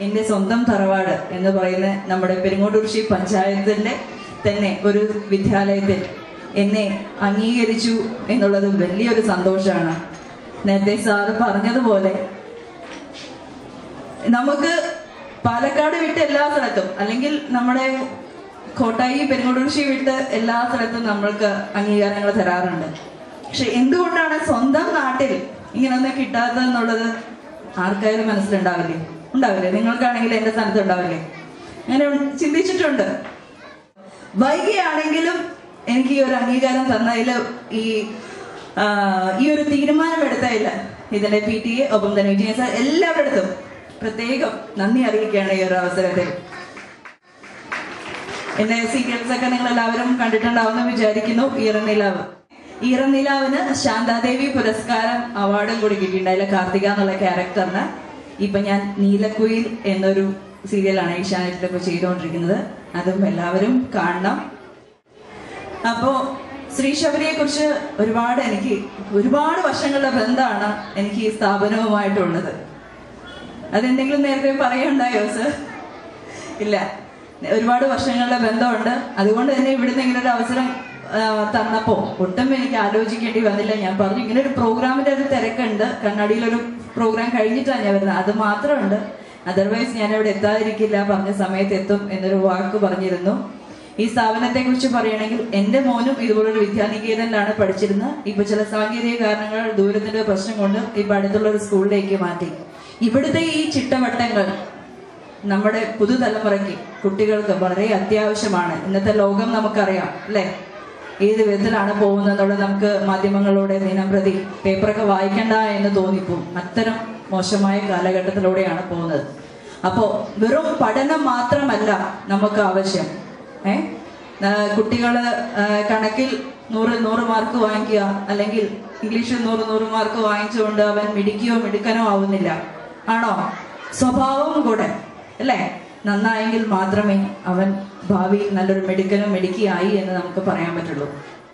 എന്റെ സ്വന്തം തറവാട് എന്ന് പറയുന്ന നമ്മുടെ പെരുങ്ങോട്ടൂർശി പഞ്ചായത്തിന്റെ തന്നെ ഒരു വിദ്യാലയത്തിൽ എന്നെ അംഗീകരിച്ചു എന്നുള്ളത് വലിയൊരു സന്തോഷമാണ് നേരത്തെ സാറ് പറഞ്ഞതുപോലെ നമുക്ക് പാലക്കാട് വിട്ട് എല്ലാ സ്ഥലത്തും അല്ലെങ്കിൽ നമ്മുടെ കോട്ടായി പെരുങ്ങോട്ടൂർശി വിട്ട് എല്ലാ സ്ഥലത്തും നമ്മൾക്ക് അംഗീകാരങ്ങൾ തരാറുണ്ട് പക്ഷെ എന്തുകൊണ്ടാണ് സ്വന്തം നാട്ടിൽ ഇങ്ങനൊന്നും കിട്ടാത്തതെന്നുള്ളത് ആർക്കായാലും മനസ്സിലുണ്ടാവില്ലേ ഉണ്ടാവില്ലേ നിങ്ങൾക്കാണെങ്കിൽ എന്റെ സ്ഥാനത്ത് ഉണ്ടാവില്ലേ അങ്ങനെ ചിന്തിച്ചിട്ടുണ്ട് വൈകിയാണെങ്കിലും എനിക്ക് ഈ ഒരു അംഗീകാരം തന്നതിൽ ഈ ആ, ഈ ഒരു തീരുമാനം എടുത്തതിൽ ഇതിന്റെ പി ടി എ ഒപ്പം തന്നെ വിജയ സാർ എല്ലാവരുടെ അടുത്തും പ്രത്യേകം നന്ദി അറിയിക്കുകയാണ് ഈ ഒരു അവസരത്തിൽ എന്റെ സീരിയൽസ് ഒക്കെ നിങ്ങൾ എല്ലാവരും കണ്ടിട്ടുണ്ടാവുമെന്ന് വിചാരിക്കുന്നു ഈറനിലാവ് ഈറനിലാവിന് ശാന്താദേവി പുരസ്കാരം അവാർഡും കൂടി കിട്ടിയിട്ടുണ്ടായില്ല കാർത്തിക എന്നുള്ള ക്യാരക്ടറിന് ഇപ്പൊ ഞാൻ നീലക്കുയിൽ എന്നൊരു സീരിയലാണ് ഏഷ്യാനെറ്റിലൊക്കെ ചെയ്തുകൊണ്ടിരിക്കുന്നത് അതും എല്ലാവരും കാണണം അപ്പോ ശ്രീ ശബരിയെ കുറിച്ച് ഒരുപാട് എനിക്ക് ഒരുപാട് വർഷങ്ങളുടെ ബന്ധമാണ് എനിക്ക് ഈ സ്ഥാപനവുമായിട്ടുള്ളത് അതെന്തെങ്കിലും നേരത്തെ പറയുണ്ടായോ സർ ഇല്ല ഒരുപാട് വർഷങ്ങളുടെ ബന്ധമുണ്ട് അതുകൊണ്ട് തന്നെ ഇവിടുന്ന് ഇങ്ങനെ ഒരു അവസരം ആ, തന്നപ്പോ ഒട്ടും എനിക്ക് ആലോചിക്കേണ്ടി വന്നില്ല ഞാൻ പറഞ്ഞു ഇങ്ങനെ ഒരു പ്രോഗ്രാമിന്റെ ഒരു തിരക്കുണ്ട് കണ്ണാടിയിലൊരു പ്രോഗ്രാം കഴിഞ്ഞിട്ടാണ് ഞാൻ വരുന്നത് അത് മാത്രമുണ്ട് അതർവൈസ് ഞാൻ ഇവിടെ എത്താതിരിക്കില്ല പറഞ്ഞ സമയത്ത് എത്തും എന്നൊരു വാക്ക് പറഞ്ഞിരുന്നു ഈ സ്ഥാപനത്തെ കുറിച്ച് പറയുകയാണെങ്കിൽ എന്റെ മോനും ഇതുപോലൊരു വിദ്യാനികേതനിലാണ് പഠിച്ചിരുന്നത് ഇപ്പൊ ചില സാങ്കേതിക കാരണങ്ങൾ ദൂരത്തിന്റെ പ്രശ്നം കൊണ്ട് ഇപ്പൊ അടുത്തുള്ള ഒരു സ്കൂളിലേക്ക് മാറ്റി ഇവിടുത്തെ ഈ ചിട്ടവട്ടങ്ങൾ നമ്മുടെ പുതുതലമുറയ്ക്ക് കുട്ടികൾക്ക് വളരെ അത്യാവശ്യമാണ് ഇന്നത്തെ ലോകം നമുക്കറിയാം അല്ലെ ഏത് വിധത്തിലാണ് പോകുന്നതെന്നുള്ളത് നമുക്ക് മാധ്യമങ്ങളിലൂടെ ദിനം പ്രതി പേപ്പറൊക്കെ വായിക്കണ്ട എന്ന് തോന്നിപ്പോവും അത്തരം മോശമായ കാലഘട്ടത്തിലൂടെയാണ് പോകുന്നത് അപ്പോ വെറും പഠനം മാത്രമല്ല നമുക്ക് ആവശ്യം ഏ ആ, കുട്ടികള് ആ, കണക്കിൽ നൂറ് നൂറ് മാർക്ക് വാങ്ങിക്കുക അല്ലെങ്കിൽ ഇംഗ്ലീഷിൽ നൂറ് നൂറ് മാർക്ക് വാങ്ങിച്ചുകൊണ്ട് അവൻ മിടിക്കുകയോ മിടുക്കനോ ആവുന്നില്ല ആണോ സ്വഭാവം കൂടെ അല്ലേ നന്നായെങ്കിൽ മാത്രമേ അവൻ ഭാവിയിൽ നല്ലൊരു മെഡിക്കനും മെഡിക്കിയായി എന്ന് നമുക്ക് പറയാൻ പറ്റുള്ളൂ